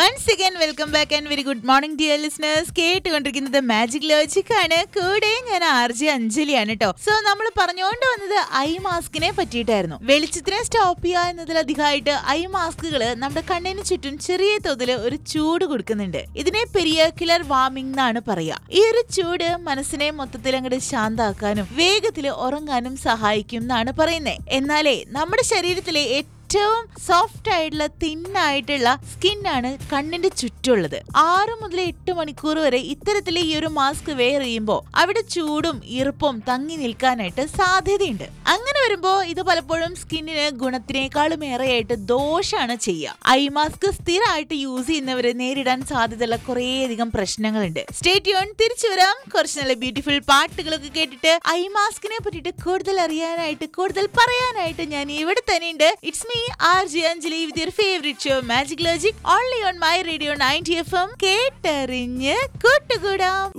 once again welcome back and very good morning dear listeners കേട്ടുകൊണ്ടിരിക്കുന്നത് Magic Logic ആണ് കൂടെ ഞാൻ ആർ ജെ അഞ്ജലിയാണ് കേട്ടോ സോ നമ്മൾ പറഞ്ഞുകൊണ്ട് വന്നത് ഐ മാസ്കിനെ പറ്റിയിട്ടായിരുന്നു വെളിച്ചത്തിനെ സ്റ്റോപ്പ് ചെയ്യുക എന്നതിലധികമായിട്ട് ഐ മാസ്കുകൾ നമ്മുടെ കണ്ണിന് ചുറ്റും ചെറിയ തോതിൽ ഒരു ചൂട് കൊടുക്കുന്നുണ്ട് ഇതിനെ പെരിയാക്കുലർ വാർമിംഗ് എന്നാണ് പറയുക ഈ ഒരു ചൂട് മനസ്സിനെ മൊത്തത്തിൽ അങ്ങോട്ട് ശാന്താക്കാനും വേഗത്തിൽ ഉറങ്ങാനും സഹായിക്കും എന്നാണ് പറയുന്നത് എന്നാലേ നമ്മുടെ ശരീരത്തിലെ ഏറ്റവും സോഫ്റ്റ് ആയിട്ടുള്ള തിന്നായിട്ടുള്ള സ്കിന്നാണ് കണ്ണിന്റെ ചുറ്റുള്ളത് ആറ് മുതൽ എട്ട് മണിക്കൂർ വരെ ഇത്തരത്തിൽ ഈ ഒരു മാസ്ക് വെയർ ചെയ്യുമ്പോൾ അവിടെ ചൂടും ഈർപ്പവും തങ്ങി നിൽക്കാനായിട്ട് സാധ്യതയുണ്ട് അങ്ങനെ വരുമ്പോൾ ഇത് പലപ്പോഴും സ്കിന്നിന് ഗുണത്തിനേക്കാളും ഏറെയായിട്ട് ദോഷാണ് ചെയ്യുക ഐ മാസ്ക് സ്ഥിരമായിട്ട് യൂസ് ചെയ്യുന്നവര് നേരിടാൻ സാധ്യതയുള്ള കുറേയധികം പ്രശ്നങ്ങളുണ്ട് സ്റ്റേറ്റ് യോൺ തിരിച്ചു വരാം കുറച്ച് നല്ല ബ്യൂട്ടിഫുൾ പാട്ടുകളൊക്കെ കേട്ടിട്ട് ഐ മാസ്കിനെ പറ്റിയിട്ട് കൂടുതൽ അറിയാനായിട്ട് കൂടുതൽ പറയാനായിട്ട് ഞാൻ ഇവിടെ തന്നെയുണ്ട് it's me R G Anjali with your favourite show Magic Logic only on My Radio ninety F M കേട്ടറിഞ്ഞ് കൂട്ടുകൂടാം